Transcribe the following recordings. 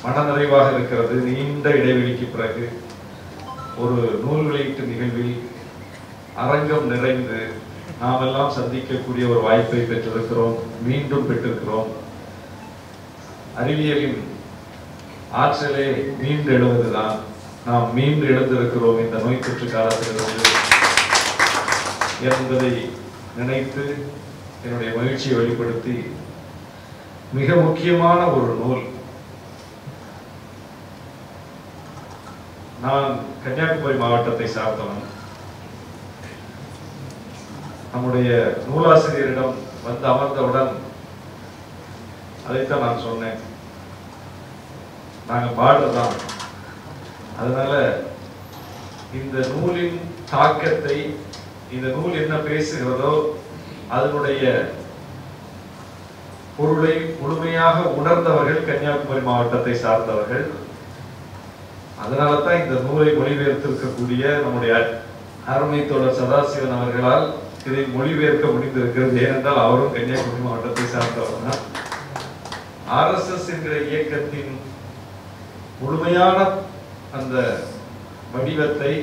மனநிறைவாக இருக்கிறது நீண்ட இடைவெளிக்கு பிறகு ஒரு நூல் வெளியீட்டு நிகழ்வில் அரங்கம் நிறைந்து நாமெல்லாம் சந்திக்கக்கூடிய ஒரு வாய்ப்பை பெற்றிருக்கிறோம் மீண்டும் பெற்றிருக்கிறோம் அறிவியலின் ஆற்றலே மீண்டு எழுவதுதான் நாம் மீண்டு எழுந்திருக்கிறோம் இந்த நோய் தொற்று காலத்திலிருந்து என்பதை நினைத்து என்னுடைய மகிழ்ச்சியை வெளிப்படுத்தி மிக முக்கியமான ஒரு நூல் நான் கன்னியாகுமரி மாவட்டத்தை சார்ந்தவன் நம்முடைய நூலாசிரியரிடம் வந்து அமர்ந்தவுடன் அதைத்தான் நான் சொன்னேன் நாங்க பாடுறதான் அதனால இந்த நூலின் தாக்கத்தை இந்த நூல் என்ன பேசுகிறதோ அதனுடைய பொருளை முழுமையாக உணர்ந்தவர்கள் கன்னியாகுமரி மாவட்டத்தை சார்ந்தவர்கள் அதனால தான் இந்த நூலை மொழிபெயர்த்திருக்கக்கூடிய நம்முடைய அருமை தோழர் சதாசிவன் அவர்களால் இதை மொழிபெயர்க்க முடிந்திருக்கிறது ஏனென்றால் அவரும் கன்னியாகுமரி மாவட்டத்தை சார்ந்தவர் தான் ஆர்எஸ்எஸ் என்கிற இயக்கத்தின் முழுமையான அந்த வடிவத்தை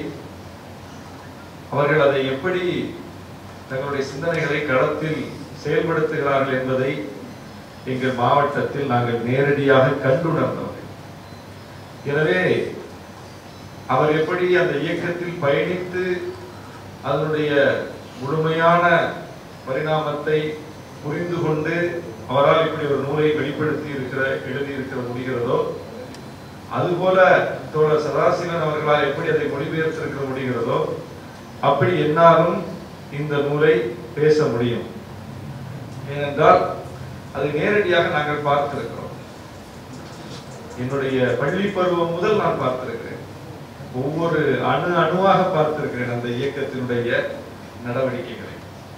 அவர்கள் அதை எப்படி தங்களுடைய சிந்தனைகளை களத்தில் செயல்படுத்துகிறார்கள் என்பதை எங்கள் மாவட்டத்தில் நாங்கள் நேரடியாக கண்டுணர்ந்தவர்கள் எனவே அவர் எப்படி அந்த இயக்கத்தில் பயணித்து அதனுடைய முழுமையான பரிணாமத்தை புரிந்து கொண்டு அவரால் இப்படி ஒரு நூலை வெளிப்படுத்தி இருக்கிற எழுதியிருக்கிற முடிகிறதோ அதுபோல தோழர் சதாசிவன் அவர்களால் எப்படி அதை மொழிபெயர்த்திருக்க முடிகிறதோ அப்படி என்னாலும் இந்த நூலை பேச முடியும் ஏனென்றால் அதை நேரடியாக நாங்கள் பார்த்திருக்கிறோம் என்னுடைய பள்ளி பருவம் முதல் நான் பார்த்திருக்கிறேன் ஒவ்வொரு அணு அணுவாக பார்த்திருக்கிறேன் அந்த இயக்கத்தினுடைய நடவடிக்கைகளை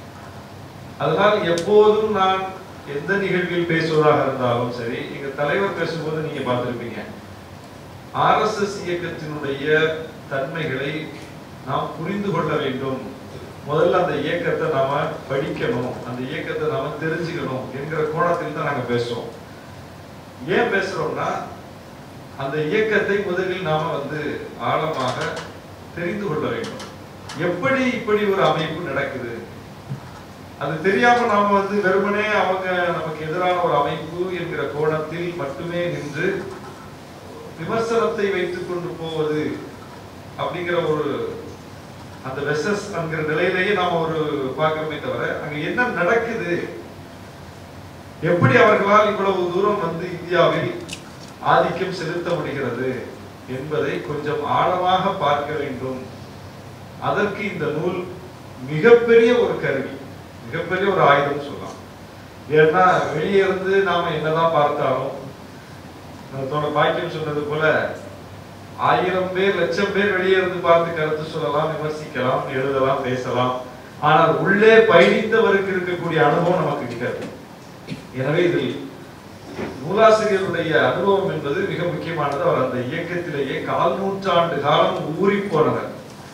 அதனால் எப்போதும் நான் எந்த நிகழ்வில் பேசுவதாக இருந்தாலும் சரி எங்க தலைவர் பேசும்போது நீங்க பார்த்திருப்பீங்க ஆர்எஸ்எஸ் இயக்கத்தினுடைய தன்மைகளை நாம் புரிந்து கொள்ள வேண்டும் முதல்ல அந்த இயக்கத்தை நாம படிக்கணும் அந்த இயக்கத்தை நாம தெரிஞ்சுக்கணும் என்கிற கோணத்தில் தான் நாங்க பேசுவோம் ஏன் பேசுறோம்னா அந்த இயக்கத்தை முதலில் நாம வந்து ஆழமாக தெரிந்து கொள்ள வேண்டும் எப்படி இப்படி ஒரு அமைப்பு நடக்குது அது தெரியாம நாம வந்து வெறுமனே அவங்க நமக்கு எதிரான ஒரு அமைப்பு என்கிற கோணத்தில் மட்டுமே நின்று விமர்சனத்தை வைத்துக் கொண்டு போவது அப்படிங்கிற ஒரு அந்த வெசஸ் என்கிற நிலையிலேயே நாம ஒரு பார்க்கிறோமே தவிர அங்க என்ன நடக்குது எப்படி அவர்களால் இவ்வளவு தூரம் வந்து இந்தியாவில் ஆதிக்கம் செலுத்த முடிகிறது என்பதை கொஞ்சம் ஆழமாக பார்க்க வேண்டும் அதற்கு இந்த நூல் மிகப்பெரிய ஒரு கருவி மிகப்பெரிய ஒரு ஆயுதம் சொல்லலாம் ஏன்னா வெளியே இருந்து நாம என்னதான் பார்த்தாலும் தோட பாக்கியம் சொன்னது போல ஆயிரம் பேர் லட்சம் பேர் வெளியே இருந்து பார்த்து கருத்து சொல்லலாம் விமர்சிக்கலாம் எழுதலாம் பேசலாம் ஆனால் உள்ளே பயணித்தவருக்கு இருக்கக்கூடிய அனுபவம் நமக்கு கிடைக்காது எனவே இதில் நூலாசிரியருடைய அனுபவம் என்பது மிக முக்கியமானது அவர் அந்த இயக்கத்திலேயே கால் நூற்றாண்டு காலம் ஊறி போனவர்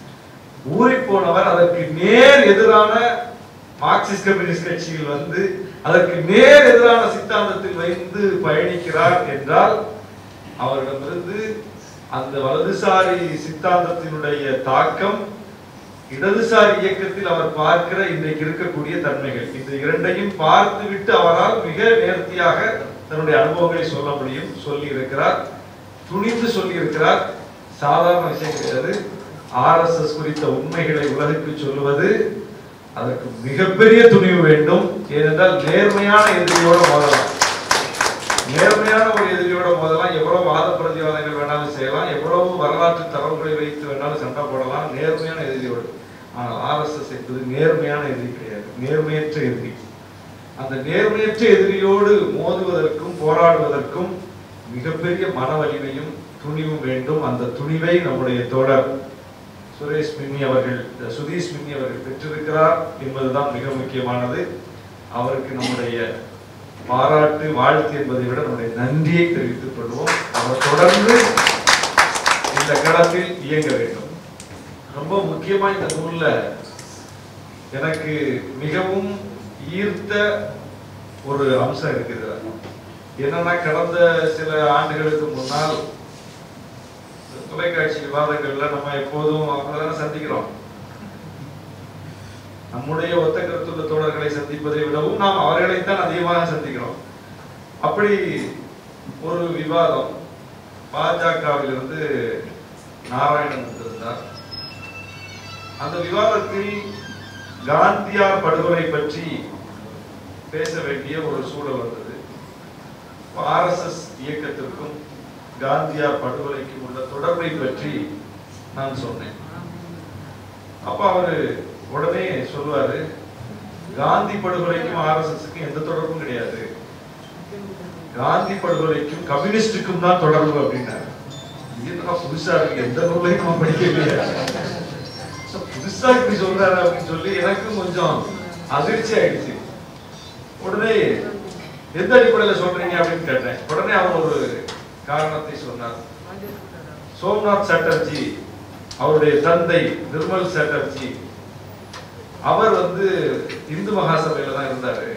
ஊறி போனவர் அதற்கு நேர் எதிரான மார்க்சிஸ்ட் கம்யூனிஸ்ட் கட்சியில் வந்து அதற்கு நேர் எதிரான சித்தாந்தத்தில் வைந்து பயணிக்கிறார் என்றால் அவரிடமிருந்து அந்த வலதுசாரி சித்தாந்தத்தினுடைய தாக்கம் இடதுசாரி இயக்கத்தில் அவர் பார்க்கிற இன்றைக்கு இருக்கக்கூடிய தன்மைகள் இந்த இரண்டையும் பார்த்துவிட்டு அவரால் மிக நேர்த்தியாக தன்னுடைய அனுபவங்களை சொல்ல முடியும் சொல்லி இருக்கிறார் துணிந்து சொல்லி இருக்கிறார் சாதாரண விஷயம் கிடையாது ஆர்எஸ்எஸ் குறித்த உண்மைகளை உலகுக்கு சொல்லுவது அதற்கு மிகப்பெரிய துணிவு வேண்டும் ஏனென்றால் நேர்மையான எதிரியோட மோதலாம் நேர்மையான ஒரு எதிரியோட மோதலாம் எவ்வளவு வாத பிரதிவாதங்கள் வேணாலும் செய்யலாம் எவ்வளவு வரலாற்று தரவுகளை வைத்து வேணாலும் சண்டை போடலாம் நேர்மையான எதிரியோடு ஆனால் ஆர்எஸ்எஸ் என்பது நேர்மையான எதிரி கிடையாது நேர்மையற்ற எதிரி அந்த நேர்மையற்ற எதிரியோடு மோதுவதற்கும் போராடுவதற்கும் மிகப்பெரிய மன வலிமையும் துணிவும் வேண்டும் அந்த துணிவை நம்முடைய தோழர் சுரேஷ் மின்னி அவர்கள் சுதீஷ் மின்னி அவர்கள் பெற்றிருக்கிறார் என்பதுதான் மிக முக்கியமானது அவருக்கு நம்முடைய பாராட்டு வாழ்த்து என்பதை விட நம்முடைய நன்றியை தெரிவித்துக் கொள்வோம் அவர் தொடர்ந்து இந்த களத்தில் இயங்க வேண்டும் ரொம்ப முக்கியமா இந்த நூல்ல எனக்கு மிகவும் ஈர்த்த ஒரு அம்சம் இருக்குது என்னன்னா கடந்த சில ஆண்டுகளுக்கு முன்னால் தொலைக்காட்சி விவாதங்கள்ல நம்ம எப்போதும் அவங்கள சந்திக்கிறோம் நம்முடைய ஒத்த கருத்துள்ள தோழர்களை சந்திப்பதை விடவும் நாம் அவர்களைத்தான் அதிகமாக சந்திக்கிறோம் அப்படி ஒரு விவாதம் பாஜகவிலிருந்து நாராயணன் வந்திருந்தார் அந்த விவாதத்தில் காந்தியார் படுகொலை பற்றி பேச வேண்டிய ஒரு சூழல் வந்தது ஆர்எஸ்எஸ் இயக்கத்திற்கும் காந்தியார் படுகொலைக்கும் உள்ள தொடர்பை பற்றி நான் சொன்னேன் அப்ப அவரு உடனே சொல்லுவாரு காந்தி படுகொலைக்கும் ஆர்எஸ்எஸ்க்கும் எந்த தொடர்பும் கிடையாது காந்தி படுகொலைக்கும் கம்யூனிஸ்டுக்கும் தான் தொடர்பு அப்படின்னாரு இது என்னடா புதுசா இருக்கு எந்த நூலையும் நம்ம படிக்கலையே So, புதுசா இப்படி சொல்றாரு அப்படின்னு சொல்லி எனக்கும் கொஞ்சம் அதிர்ச்சி ஆயிடுச்சு உடனே எந்த அடிப்படையில சொல்றீங்க அப்படின்னு கேட்டேன் உடனே அவர் ஒரு காரணத்தை சொன்னார் சோம்நாத் சாட்டர்ஜி அவருடைய தந்தை நிர்மல் சாட்டர்ஜி அவர் வந்து இந்து மகாசபையில தான் இருந்தாரு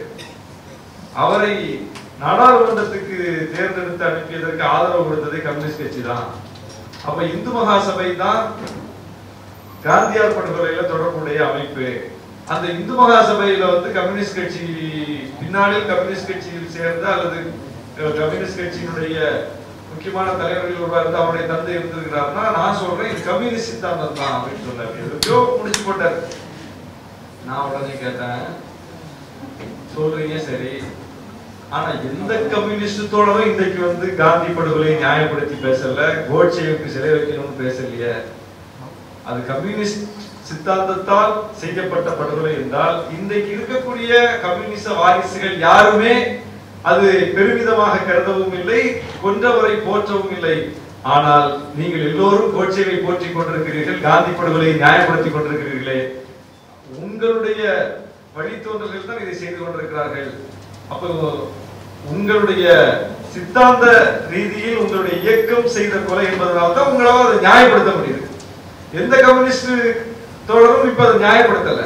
அவரை நாடாளுமன்றத்துக்கு தேர்ந்தெடுத்து அனுப்பியதற்கு ஆதரவு கொடுத்ததே கம்யூனிஸ்ட் கட்சி தான் அப்ப இந்து மகாசபை தான் காந்தியார் படுகொலையில தொடர்புடைய அமைப்பு அந்த இந்து மகாசபையில வந்து கம்யூனிஸ்ட் கட்சி பின்னாளில் கம்யூனிஸ்ட் கட்சியில் சேர்ந்த அல்லது அஹ், கம்யூனிஸ்ட் கட்சியினுடைய முக்கியமான தலைவர்கள் ஒருவர் இருந்து அவருடைய தந்தை இருந்திருக்கிறார்னா நான் சொல்றேன் இது கம்யூனிஸ்ட் சித்தாந்தம் தான் அப்படின்னு சொன்னார் எதுக்கோ முடிச்சு போட்டார் நான் உடனே கேட்டேன் சொல்றீங்க சரி ஆனா எந்த கம்யூனிஸ்டோடவும் இன்றைக்கு வந்து காந்தி படுகொலையை நியாயப்படுத்தி பேசல கோட்சேவுக்கு சிலை வைக்கணும்னு பேசலையே அது கம்யூனிஸ்ட் சித்தாந்தத்தால் செய்யப்பட்ட படுகொலை என்றால் இன்றைக்கு இருக்கக்கூடிய கம்யூனிச வாரிசுகள் யாருமே அது பெருமிதமாக கருதவும் இல்லை கொன்றவரை போற்றவும் இல்லை ஆனால் நீங்கள் எல்லோரும் கோட்சேவை போற்றிக் கொண்டிருக்கிறீர்கள் காந்தி படுகொலையை நியாயப்படுத்திக் கொண்டிருக்கிறீர்களே உங்களுடைய வழித்தோன்றல்கள் தான் இதை செய்து கொண்டிருக்கிறார்கள் அப்போ உங்களுடைய சித்தாந்த ரீதியில் உங்களுடைய இயக்கம் செய்த கொலை என்பதனால தான் உங்களால் அதை நியாயப்படுத்த முடியுது எந்த கம்யூனிஸ்ட் தோழரும் இப்ப அதை நியாயப்படுத்தல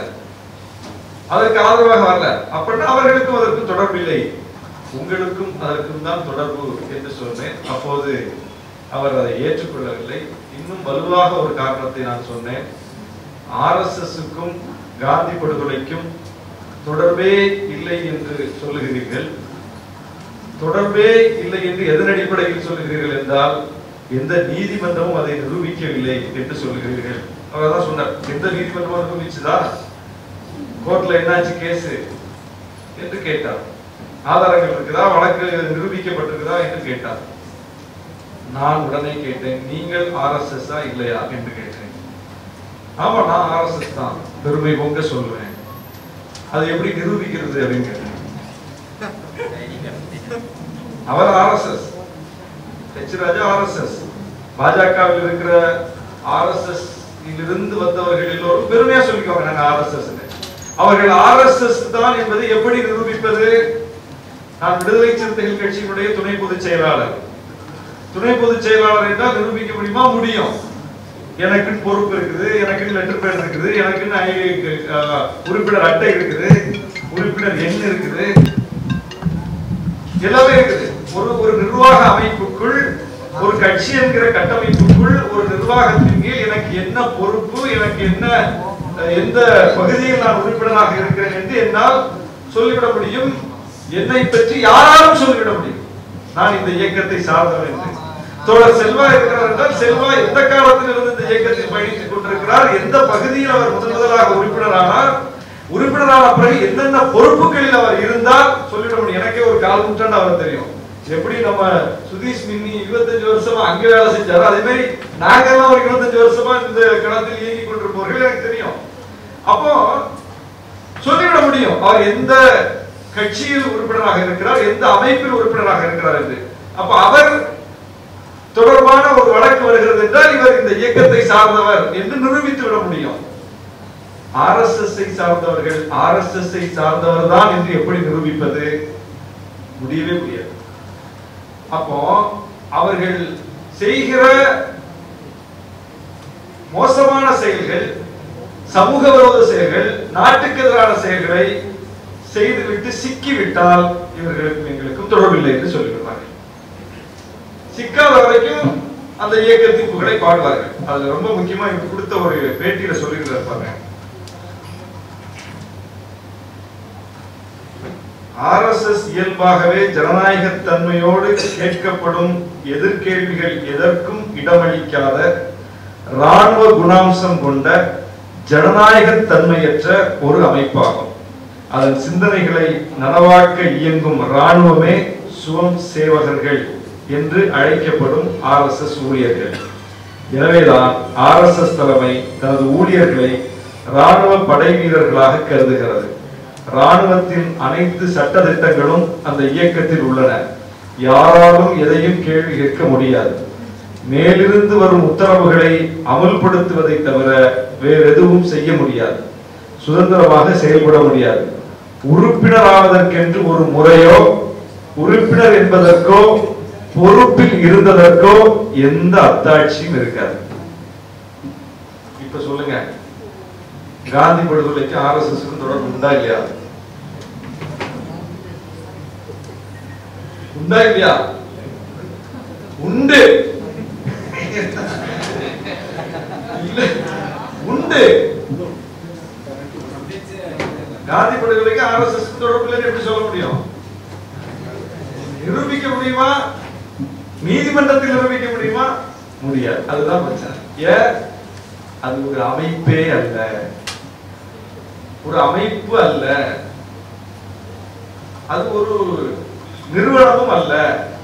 அதற்கு ஆதரவாக வரல அப்படின்னா அவர்களுக்கும் அதற்கும் தொடர்பு இல்லை உங்களுக்கும் அதற்கும் தான் தொடர்பு என்று சொன்னேன் அப்போது அவர் அதை ஏற்றுக்கொள்ளவில்லை இன்னும் வலுவாக ஒரு காரணத்தை நான் சொன்னேன் ஆர்எஸ்எஸ்க்கும் காந்தி படுகொலைக்கும் தொடர்பே இல்லை என்று சொல்லுகிறீர்கள் தொடர்பே இல்லை என்று எதன் அடிப்படையில் சொல்லுகிறீர்கள் என்றால் எந்த நீதிமன்றமும் அதை நிரூபிக்கவில்லை என்று சொல்லுகிறீர்கள் அவர் தான் சொன்னார் எந்த நீதிமன்றமும் நிரூபிச்சுதா கோர்ட்ல என்னாச்சு கேஸ் என்று கேட்டார் ஆதாரங்கள் இருக்குதா வழக்கு நிரூபிக்கப்பட்டிருக்குதா என்று கேட்டார் நான் உடனே கேட்டேன் நீங்கள் ஆர்எஸ்எஸ் இல்லையா என்று கேட்டேன் ஆமா நான் ஆர்எஸ்எஸ் தான் பெருமை பொங்க சொல்லுவேன் அது எப்படி நிரூபிக்கிறது அப்படின்னு கேட்டேன் அவர் ஆர்எஸ்எஸ் எச் ராஜா ஆர்எஸ்எஸ் பாஜகவில் இருக்கிற ஆர்எஸ்எஸ் இருந்து வந்தவர்கள் எல்லோரும் பெருமையா சொல்லிக்குவாங்க நாங்க ஆர்எஸ்எஸ் அவர்கள் ஆர்எஸ்எஸ் தான் என்பதை எப்படி நிரூபிப்பது நான் விடுதலை சிறுத்தைகள் கட்சியினுடைய துணை பொதுச் செயலாளர் துணை பொதுச் செயலாளர் என்றால் நிரூபிக்க முடியுமா முடியும் எனக்குன்னு பொறுப்பு இருக்குது எனக்குன்னு லெட்டர் பேட் இருக்குது எனக்குன்னு ஐ- அஹ், உறுப்பினர் அட்டை இருக்குது உறுப்பினர் எண் இருக்குது எல்லாமே இருக்குது ஒரு ஒரு நிர்வாக அமைப்புக்குள் ஒரு கட்சி என்கிற கட்டமைப்புக்குள் ஒரு நிர்வாகத்தின் கீழ் எனக்கு என்ன பொறுப்பு எனக்கு என்ன அஹ், எந்த பகுதியில் நான் உறுப்பினராக இருக்கிறேன் என்று என்னால் சொல்லிவிட முடியும் என்னை பற்றி யாராலும் சொல்லிவிட முடியும் நான் இந்த இயக்கத்தை சார்ந்தவன் என்று தோழர் செல்வா இருக்கிறார் என்றால் செல்வா எந்த காலத்தில் இருந்து இந்த இயக்கத்தில் பயணித்துக் கொண்டிருக்கிறார் எந்த பகுதியில் அவர் முதன் முதலாக உறுப்பினரானார் உறுப்பினரான பிறகு என்னென்ன பொறுப்புகளில் அவர் இருந்தால் சொல்லிட முடியும் எனக்கே ஒரு கால் நூற்றாண்டு அவர் தெரியும் எப்படி நம்ம சுதீஷ் மின்னி இருபத்தஞ்சு வருஷமா அங்க வேலை செஞ்சாரோ அதே மாதிரி நாங்கெல்லாம் ஒரு இருபத்தஞ்சு வருஷமா இந்த களத்தில் இயங்கி கொண்டிருப்பவர்கள் எனக்கு தெரியும் அப்போ சொல்லிவிட முடியும் அவர் எந்த கட்சியில் உறுப்பினராக இருக்கிறார் எந்த அமைப்பில் உறுப்பினராக இருக்கிறார் என்று அப்ப அவர் தொடர்பான ஒரு வழக்கு வருகிறது என்றால் இவர் இந்த இயக்கத்தை சார்ந்தவர் என்று நிரூபித்து விட முடியும் ஆர்எஸ்எஸ் சார்ந்தவர்கள் ஆர்எஸ்எஸ் சார்ந்தவர் தான் என்று எப்படி நிரூபிப்பது முடியவே முடியாது அப்போ அவர்கள் செய்கிற மோசமான செயல்கள் சமூக விரோத செயல்கள் நாட்டுக்கு எதிரான செயல்களை செய்துவிட்டு சிக்கிவிட்டால் இவர்களுக்கும் எங்களுக்கும் தொடர்பில்லை என்று சொல்லிவிடுவாங்க சிக்காத வரைக்கும் அந்த இயக்கத்தின் புகழை பாடுவார்கள் அதுல ரொம்ப முக்கியமா இவர் கொடுத்த ஒரு பேட்டியில சொல்லியிருந்தார் பாருங்க ஆர்எஸ்எஸ் இயல்பாகவே ஜனநாயக தன்மையோடு கேட்கப்படும் எதிர்கேள்விகள் எதற்கும் இடமளிக்காத ராணுவ குணாம்சம் கொண்ட ஜனநாயக தன்மையற்ற ஒரு அமைப்பாகும் அதன் சிந்தனைகளை நனவாக்க இயங்கும் ராணுவமே சுவம் சேவகர்கள் என்று அழைக்கப்படும் ஆர்எஸ்எஸ் ஊழியர்கள் எனவேதான் ஆர்எஸ்எஸ் தலைமை தனது ஊழியர்களை ராணுவ படை வீரர்களாக கருதுகிறது ராணுவத்தின் அனைத்து சட்ட திட்டங்களும் அந்த இயக்கத்தில் உள்ளன யாராலும் எதையும் கேள்வி கேட்க முடியாது மேலிருந்து வரும் உத்தரவுகளை அமல்படுத்துவதை தவிர வேறு எதுவும் செய்ய முடியாது சுதந்திரமாக செயல்பட முடியாது உறுப்பினராவதற்கென்று ஒரு முறையோ உறுப்பினர் என்பதற்கோ பொறுப்பில் இருந்ததற்கோ எந்த அத்தாட்சியும் இருக்காது இப்ப சொல்லுங்க காந்தி படுகொலைக்கு ஆர்எஸ்எஸ் தொடர்பு உண்டா இல்லையா உண்டா இல்லையா உண்டு இல்ல உண்டு காந்தி படுகொலைக்கு ஆர்எஸ்எஸ் தொடர்பு இல்லைன்னு எப்படி சொல்ல முடியும் நிரூபிக்க முடியுமா நீதிமன்றத்தில் நிரூபிக்க முடியுமா முடியாது அதுதான் பிரச்சனை ஏன் அது ஒரு அமைப்பே அல்ல ஒரு அமைப்பு அல்ல அது ஒரு நிறுவனமும் அல்ல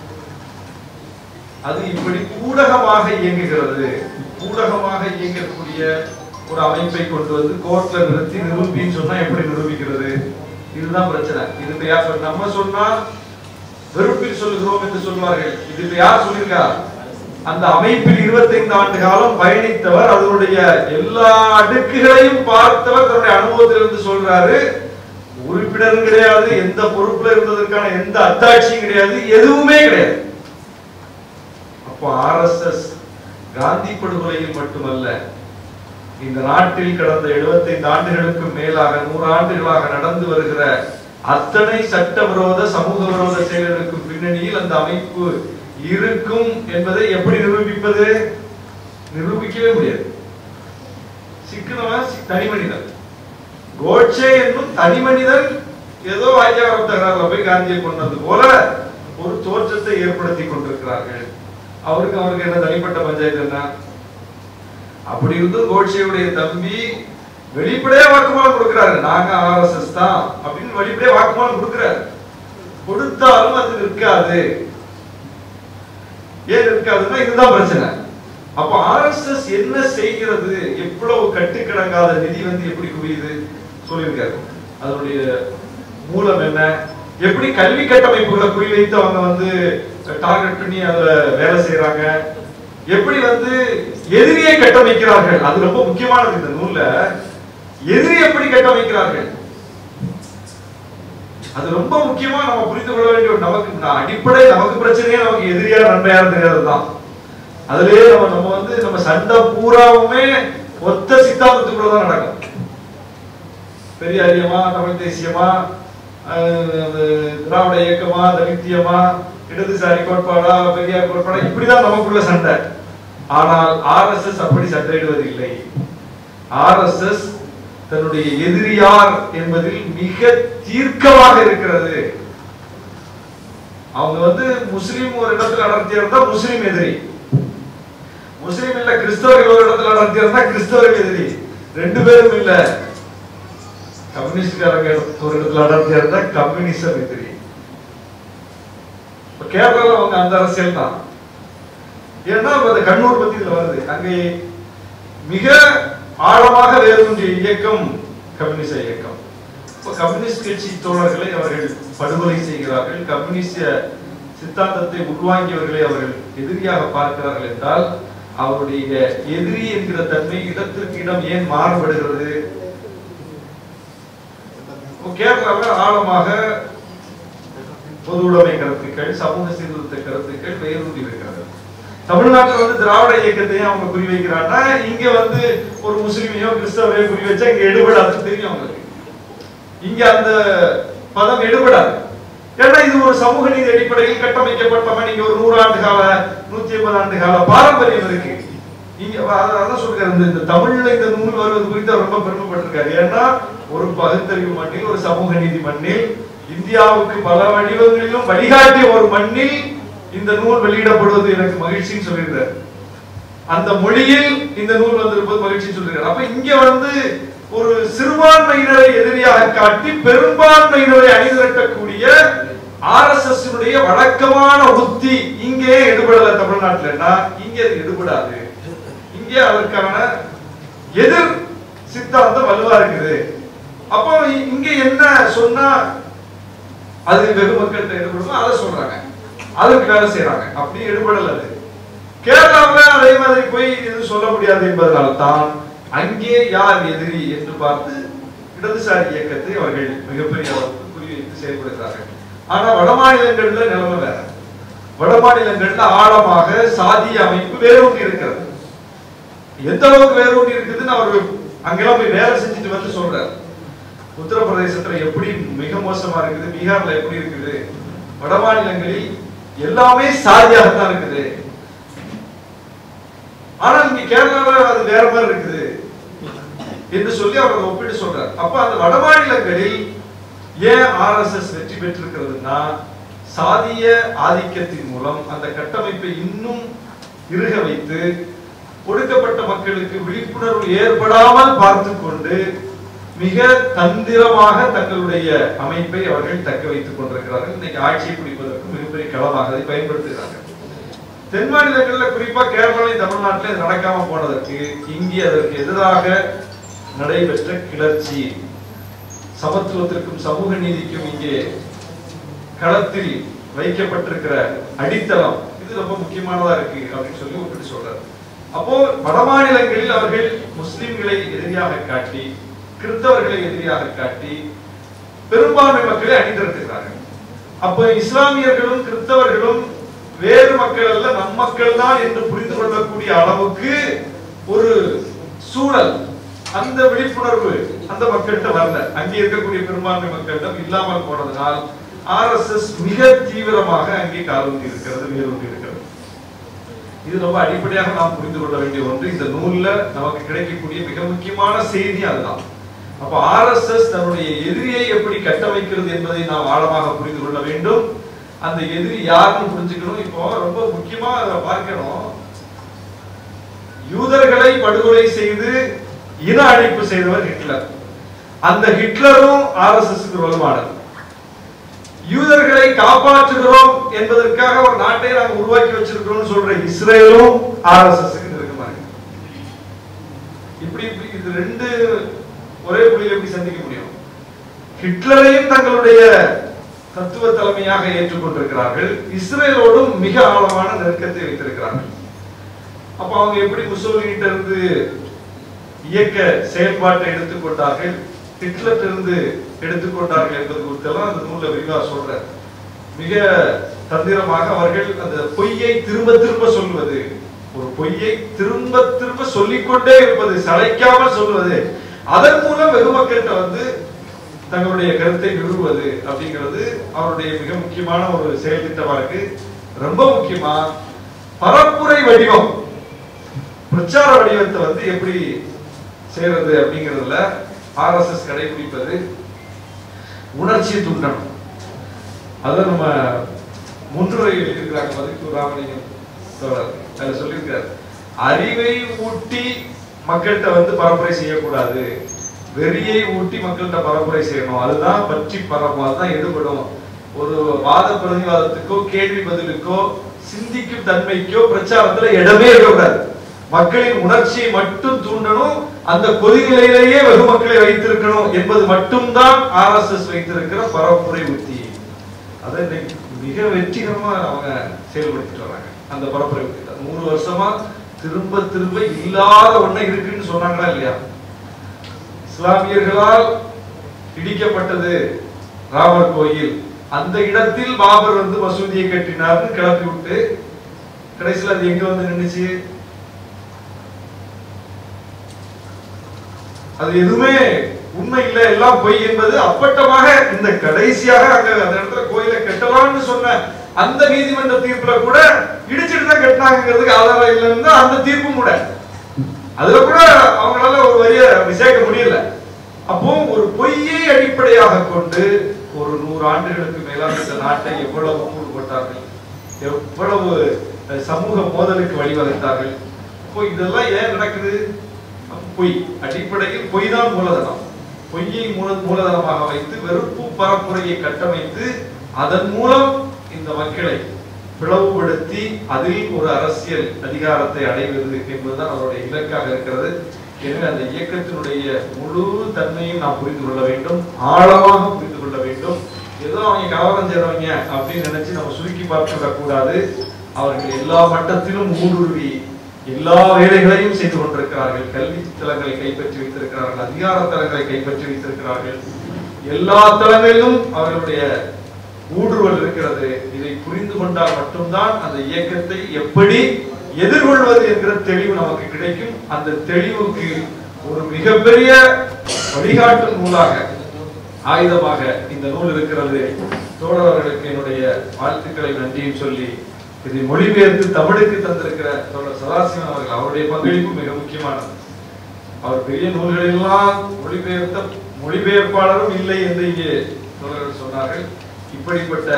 அது இப்படி ஊடகமாக இயங்குகிறது ஊடகமாக இயங்கக்கூடிய ஒரு அமைப்பை கொண்டு வந்து கோர்ட்ல நிறுத்தி நிரூபின்னு சொன்னா எப்படி நிரூபிக்கிறது இதுதான் பிரச்சனை இது இப்ப யார் சொல்~ நம்ம சொன்னா வெறுப்பில் சொல்லுகிறோம் என்று சொல்வார்கள் இது இப்ப யார் சொல்லியிருக்கா அந்த அமைப்பில் 25 ஆண்டு காலம் பயணித்தவர் அதனுடைய எல்லா அடுக்குகளையும் பார்த்தவர் தன்னுடைய அனுபவத்திலிருந்து சொல்றாரு உறுப்பினரும் கிடையாது எந்த பொறுப்புல இருந்ததற்கான எந்த அத்தாட்சியும் கிடையாது எதுவுமே கிடையாது அப்போ ஆர்எஸ்எஸ் காந்தி படுகொலையில் மட்டுமல்ல இந்த நாட்டில் கடந்த 75 ஆண்டுகளுக்கு மேலாக நூறு ஆண்டுகளாக நடந்து வருகிற அத்தனை சட்டவிரோத சமூக விரோத செயல்களுக்கு பின்னணியில் அந்த அமைப்பு இருக்கும் என்பதை எப்படி நிரூபிப்பது நிரூபிக்கவே முடியாது சிக்கனவன் சி- தனி மனிதன் கோட்சே என்னும் தனி மனிதன் ஏதோ வாய்க்காரம் தகராறுல போய் காந்தியை கொண்டது போல ஒரு தோற்றத்தை ஏற்படுத்தி கொண்டிருக்கிறார்கள் அவருக்கு அவருக்கு என்ன தனிப்பட்ட பஞ்சாயத்து என்ன அப்படி இருந்து கோட்சேவுடைய தம்பி வெளிப்படையா வாக்குமூலம் கொடுக்கிறாரு நாங்க ஆர்எஸ்எஸ் தான் அப்படின்னு வெளிப்படையா வாக்குமூலம் கொடுக்கிறாரு கொடுத்தாலும் அது நிற்காது ஏன் இருக்காதுன்னா இதுதான் பிரச்சனை அப்ப ஆர்எஸ்எஸ் என்ன செய்கிறது எவ்வளவு கட்டுக்கிடங்காத நிதி வந்து எப்படி குவியுது சொல்லியிருக்காரு அதனுடைய மூலம் என்ன எப்படி கல்வி கட்டமைப்புகளை குறிவைத்து அவங்க வந்து டார்கெட் பண்ணி அதுல வேலை செய்யறாங்க எப்படி வந்து எதிரியை கட்டமைக்கிறார்கள் அது ரொம்ப முக்கியமானது இந்த நூல்ல எதிரி எப்படி கட்டமைக்கிறார்கள் அது ரொம்ப முக்கியமா நம்ம புரிந்து கொள்ள வேண்டிய ஒரு நமக்கு நான் அடிப்படை நமக்கு பிரச்சனையே நமக்கு எதிரியா நன்மையா தெரியாதுதான் அதுலயே நம்ம நம்ம வந்து நம்ம சண்டை பூராவுமே ஒத்த சித்தாந்தத்துக்குள்ள தான் நடக்கும் பெரியாரியமா தமிழ் தேசியமா அஹ், அது திராவிட இயக்கமா தலித்தியமா இடதுசாரி கோட்பாடா பெரியார் கோட்பாடா இப்படிதான் நமக்குள்ள சண்டை ஆனால் ஆர்எஸ்எஸ் அப்படி சண்டையிடுவதில்லை ஆர்எஸ்எஸ் தன்னுடைய எதிரியார் என்பதில் மிக தீர்க்கமாக இருக்கிறது அவங்க வந்து முஸ்லீம் ஒரு இடத்துல அடர்த்தியா இருந்தா முஸ்லீம் எதிரி முஸ்லீம் இல்ல கிறிஸ்தவர்கள் ஒரு இடத்துல அடர்த்தியா இருந்தா கிறிஸ்தவர்கள் எதிரி ரெண்டு பேரும் இல்ல கம்யூனிஸ்ட்காரங்க ஒரு இடத்துல அடர்த்தியா இருந்தா கம்யூனிசம் எதிரி இப்ப கேரளால அவங்க அந்த அரசியல் தான் ஏன்னா இப்ப அந்த கண்ணூர் பத்தி இதுல வருது அங்கே மிக ஆழமாக வேரூன்றிய இயக்கம் கம்யூனிச இயக்கம் இப்ப கம்யூனிஸ்ட் கட்சி தோழர்களை அவர்கள் படுகொலை செய்கிறார்கள் கம்யூனிஸ்ட சித்தாந்தத்தை உள்வாங்கியவர்களை அவர்கள் எதிரியாக பார்க்கிறார்கள் என்றால் அவருடைய எதிரி என்கிற தன்மை இடத்திற்கு இடம் ஏன் மாறுபடுகிறது இப்ப கேரளாவில் ஆழமாக பொது உடைமை கருத்துக்கள் சமூக சீர்திருத்த கருத்துக்கள் வேரூன்றி இருக்கிறது தமிழ்நாட்டுல வந்து திராவிட இயக்கத்தையும் அவங்க குறி வைக்கிறாங்கன்னா இங்க வந்து ஒரு முஸ்லிமையோ கிறிஸ்தவரையோ குறி வச்சா இங்க எடுபடாதுன்னு தெரியும் அவங்களுக்கு இங்க அந்த பதம் எடுபடாது ஏன்னா இது ஒரு சமூக நீதி அடிப்படையில் கட்டமைக்கப்பட்டவன் நீங்க ஒரு நூறாண்டு கால நூத்தி ஐம்பது ஆண்டு கால பாரம்பரியம் இருக்கு இங்க வ- அத- அதான் சொல்றாரு இந்த- இந்த தமிழ்ல இந்த நூல் வருவது குறித்து அவர் ரொம்ப பெருமைப்பட்டிருக்காரு ஏன்னா ஒரு பகுத்தறிவு மண்ணில் ஒரு சமூக நீதி மண்ணில் இந்தியாவுக்கு பல வடிவங்களிலும் வழிகாட்டிய ஒரு மண்ணில் இந்த நூல் வெளியிடப்படுவது எனக்கு மகிழ்ச்சின்னு சொல்லியிருக்காரு அந்த மொழியில் இந்த நூல் வந்திருப்பது மகிழ்ச்சி சொல்லுகிறார் அப்ப இங்க வந்து ஒரு சிறுபான்மையினரை எதிரியாக காட்டி பெரும்பான்மையினரை அணிதிரட்டக்கூடிய ஆர்எஸ்எஸ் வழக்கமான உத்தி இங்கே எடுபடல தமிழ்நாட்டுலன்னா இங்க அது எடுபடாது இங்கே அதற்கான எதிர் சித்தாந்தம் வலுவா இருக்குது அப்போ இ- இங்க என்ன சொன்னா அது வெகு மக்கள்கிட்ட எடுபடுமோ அதை சொல்றாங்க அதுக்கு வேலை செய்யறாங்க அப்படி எடுபடல அது கேரளாவுல அதே மாதிரி போய் எதுவும் சொல்ல முடியாது என்பதனால தான் அங்கே யார் எதிரி என்று பார்த்து இடதுசாரி இயக்கத்தை அவர்கள் மிகப்பெரிய அளவுக்கு குறிவைத்து செயல்படுகிறார்கள் ஆனா வட மாநிலங்கள்ல நிலைமை வேற வட மாநிலங்கள்ல ஆழமாக சாதிய அமைப்பு வேரூன்றி இருக்கிறது எந்த அளவுக்கு வேரூன்றி இருக்குதுன்னு அவர் அங்கெல்லாம் போய் வேலை செஞ்சுட்டு வந்து சொல்றாரு உத்தரப்பிரதேசத்துல எப்படி மிக மோசமா இருக்குது பீகார்ல எப்படி இருக்குது வட மாநிலங்களில் எல்லாமே சாதியாகத்தான் இருக்குது ஆனா இங்க கேரளால அது வேற மாதிரி இருக்குது என்று சொல்லி அவர் அதை ஒப்பிட்டு சொல்றார் அப்ப அந்த வட மாநிலங்களில் ஏன் ஆர்எஸ்எஸ் வெற்றி பெற்றிருக்கிறதுனா சாதிய ஆதிக்கத்தின் மூலம் அந்த கட்டமைப்பை இன்னும் இறுக வைத்து ஒடுக்கப்பட்ட மக்களுக்கு விழிப்புணர்வு ஏற்படாமல் பார்த்து கொண்டு மிக தந்திரமாக தங்களுடைய அமைப்பை அவர்கள் தக்க வைத்துக் கொண்டிருக்கிறார்கள் இன்னைக்கு ஆட்சியை பிடிப்பதற்கு மிகப்பெரிய களமாக அதை பயன்படுத்துகிறார்கள் தென் மாநிலங்கள்ல குறிப்பா கேரளாவிலும் தமிழ்நாட்டில் இது நடக்காம போனதற்கு இங்கே அதற்கு எதிராக நடைபெற்ற கிளர்ச்சி சமத்துவத்திற்கும் சமூக நீதிக்கும் இங்கே களத்தில் வைக்கப்பட்டிருக்கிற அடித்தளம் இது ரொம்ப முக்கியமானதா இருக்கு அப்படின்னு சொல்லி ஒப்பிட்டு சொல்றாரு அப்போ வட மாநிலங்களில் அவர்கள் முஸ்லிம்களை எதிரியாக காட்டி கிறிஸ்தவர்களை எதிரியாக காட்டி பெரும்பான்மை மக்களை அணிதிரட்டுகிறார்கள் அப்போ இஸ்லாமியர்களும் கிறிஸ்தவர்களும் வேறு மக்கள் அல்ல நம் மக்கள் தான் என்று புரிந்து கொள்ளக்கூடிய அளவுக்கு ஒரு சூழல் அந்த விழிப்புணர்வு அந்த மக்கள்கிட்ட வரல அங்கே இருக்கக்கூடிய பெரும்பான்மை மக்களிடம் இல்லாமல் போனதனால் ஆர்எஸ்எஸ் மிக தீவிரமாக அங்கே காலூன்றி இருக்கிறது வேரூன்றி இருக்கிறது இது ரொம்ப அடிப்படையாக நாம் புரிந்து கொள்ள வேண்டிய ஒன்று இந்த நூல்ல நமக்கு கிடைக்கக்கூடிய மிக முக்கியமான செய்தி அதுதான் அப்ப ஆர்எஸ்எஸ் தன்னுடைய எதிரியை எப்படி கட்டமைக்கிறது என்பதை நாம் ஆழமாக புரிந்து கொள்ள வேண்டும் அந்த எதிரி யாருன்னு புரிஞ்சுக்கணும் இப்போ ரொம்ப முக்கியமா அதை பார்க்கணும் யூதர்களை படுகொலை செய்து இன அழிப்பு செய்தவர் ஹிட்லர் அந்த ஹிட்லரும் ஆர்எஸ்எஸ்க்கு வலுவானது யூதர்களை காப்பாற்றுகிறோம் என்பதற்காக ஒரு நாட்டை நாங்கள் உருவாக்கி வச்சிருக்கிறோம் சொல்ற இஸ்ரேலும் ஆர்எஸ்எஸ்க்கு நெருக்கமாக இருக்கு. இப்படி இப்படி இது ரெண்டு ஒரே புள்ளியில் எப்படி சந்திக்க முடியும் ஹிட்லரையும் தங்களுடைய தத்துவ தலைமையாக ஏற்றுக்கொண்டிருக்கிறார்கள் இஸ்ரேலோடும் மிக ஆழமான நெருக்கத்தை வைத்திருக்கிறார்கள் அப்ப அவங்க எப்படி முசோலினிட்ட இருந்து இயக்க செயல்பாட்டை எடுத்துக்கொண்டார்கள் ஹிட்லர் இருந்து எடுத்துக்கொண்டார்கள் என்பது குறித்தெல்லாம் அந்த நூல்ல விரிவா சொல்றார் மிக தந்திரமாக அவர்கள் அந்த பொய்யை திரும்ப திரும்ப சொல்வது ஒரு பொய்யை திரும்ப திரும்ப சொல்லிக்கொண்டே இருப்பது சளைக்காமல் சொல்வது அதன் மூலம் வெகு மக்கள்கிட்ட வந்து தங்களுடைய கருத்தை நிறுவுவது அப்படிங்கிறது அவருடைய மிக முக்கியமான ஒரு செயல் திட்டமா இருக்கு ரொம்ப முக்கியமா பரப்புரை வடிவம் பிரச்சார வடிவத்தை வந்து எப்படி செய்யறது அப்படிங்கிறதுல ஆர்எஸ்எஸ் கடைபிடிப்பது உணர்ச்சி துண்டனம் அதை நம்ம முன்னுரை எழுதியிருக்கிறாங்க மதிப்பு ராமலிங்கம் தோழர் அதுல சொல்லியிருக்காரு அறிவை ஊட்டி மக்கள்கிட்ட வந்து பரப்புரை செய்யக்கூடாது வெறியை ஊட்டி மக்கள்கிட்ட பரப்புரை செய்யணும் அதுதான் பற்றி பரப்பும் அதுதான் எடுபடும் ஒரு வாத பிரதிவாதத்துக்கோ கேள்வி பதிலுக்கோ சிந்திக்கும் தன்மைக்கோ பிரச்சாரத்துல இடமே இருக்கக்கூடாது மக்களின் உணர்ச்சியை மட்டும் தூண்டணும் அந்த கொதிநிலையிலேயே வெகு மக்களை வைத்திருக்கணும் என்பது மட்டும்தான் ஆர்எஸ்எஸ் வைத்திருக்கிற பரப்புரை உத்தி அதை இன்னைக்கு மிக வெற்றிகரமா அவங்க செயல்படுத்திட்டு வராங்க அந்த பரப்புரை உத்தி நூறு வருஷமா திரும்ப திரும்ப இல்லாத ஒண்ணு இருக்குன்னு சொன்னாங்களா இல்லையா இஸ்லாமியர்களால் இடிக்கப்பட்டது ராமர் கோயில் அந்த இடத்தில் பாபர் வந்து மசூதியை கட்டினார்னு கிளப்பி விட்டு கடைசியில் அது எங்க வந்து நின்னுச்சு அது எதுவுமே உண்மை இல்லை எல்லாம் பொய் என்பது அப்பட்டமாக இந்த கடைசியாக அங்க அந்த இடத்துல கோயிலை கட்டலாம்னு சொன்ன அந்த நீதிமன்ற தீர்ப்புல கூட இடிச்சிட்டு தான் கட்டினாங்கிறதுக்கு ஆதாரம் இல்லைன்னு தான் அந்த தீர்ப்பும் கூட அதுல கூட அவங்களால ஒரு வரிய சேர்க்க முடியல அப்போ ஒரு பொய்யை அடிப்படையாக கொண்டு ஒரு நூறு ஆண்டுகளுக்கு மேலாக இந்த நாட்டை எவ்வளவு கூடுபட்டார்கள் எவ்வளவு அஹ், சமூக மோதலுக்கு வழிவகுத்தார்கள் இப்போ இதெல்லாம் ஏன் நடக்குது பொய் அடிப்படையில் பொய் தான் மூலதனம் பொய்யை மூல மூலதனமாக வைத்து வெறுப்பு பரப்புரையை கட்டமைத்து அதன் மூலம் இந்த மக்களை பிளவுபடுத்தி அதில் ஒரு அரசியல் அதிகாரத்தை அடைவது என்பதுதான் அவருடைய இலக்காக இருக்கிறது எனவே அந்த இயக்கத்தினுடைய முழு தன்மையும் நாம் புரிந்து கொள்ள வேண்டும் ஆழமாக புரிந்து கொள்ள வேண்டும் ஏதோ அவங்க கலவரம் செய்றவங்க அப்படின்னு நினைச்சு நம்ம சுருக்கி பார்த்துவிடக் கூடாது அவர்கள் எல்லா மட்டத்திலும் ஊடுருவி எல்லா வேலைகளையும் செய்து கொண்டிருக்கிறார்கள் கல்வி தளங்களை கைப்பற்றி வைத்திருக்கிறார்கள் அதிகார தளங்களை கைப்பற்றி வைத்திருக்கிறார்கள் எல்லா தளங்களிலும் அவர்களுடைய ஊடுருவல் இருக்கிறது இதை புரிந்து கொண்டால் மட்டும்தான் அந்த இயக்கத்தை எப்படி எதிர்கொள்வது என்கிற தெளிவு நமக்கு கிடைக்கும் அந்த தெளிவுக்கு ஒரு மிகப்பெரிய வழிகாட்டு நூலாக ஆயுதமாக இந்த நூல் இருக்கிறது தோழர் அவர்களுக்கு என்னுடைய வாழ்த்துக்களை நன்றியும் சொல்லி இதை மொழிபெயர்த்து தமிழுக்கு தந்திருக்கிற தோழர் சதாசிவன் அவர்கள் அவருடைய பங்களிப்பு மிக முக்கியமானது அவர் பெரிய நூல்களெல்லாம் மொழிபெயர்த்த மொழிபெயர்ப்பாளரும் இல்லை என்று இங்கே தோழர்கள் சொன்னார்கள் இப்படிப்பட்ட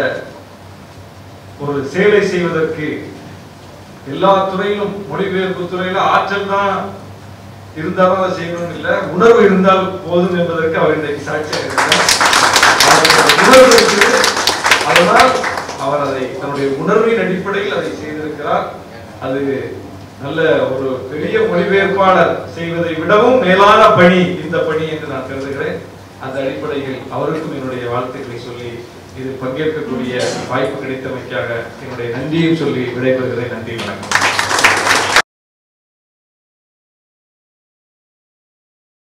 ஒரு செயலை செய்வதற்கு எல்லா துறையிலும் மொழிபெயர்ப்பு துறையில ஆற்றல் தான் இருந்தாலும் அதை செய்யணும் இல்ல உணர்வு இருந்தால் போதும் என்பதற்கு அவர் இன்றைக்கு சாட்சியாக இருக்கிறார் அவருடைய உணர்வு இருக்குது. அதனால் அவர் அதை தன்னுடைய உணர்வின் அடிப்படையில் அதை செய்திருக்கிறார் அது நல்ல ஒரு பெரிய மொழிபெயர்ப்பாளர் செய்வதை விடவும் மேலான பணி இந்த பணி என்று நான் கருதுகிறேன் அந்த அடிப்படையில் அவருக்கும் என்னுடைய வாழ்த்துக்களை சொல்லி இதில் பங்கேற்கக்கூடிய வாய்ப்பு கிடைத்தமைக்காக என்னுடைய நன்றியும் சொல்லி விடைபெறுகிறேன் நன்றி வணக்கம்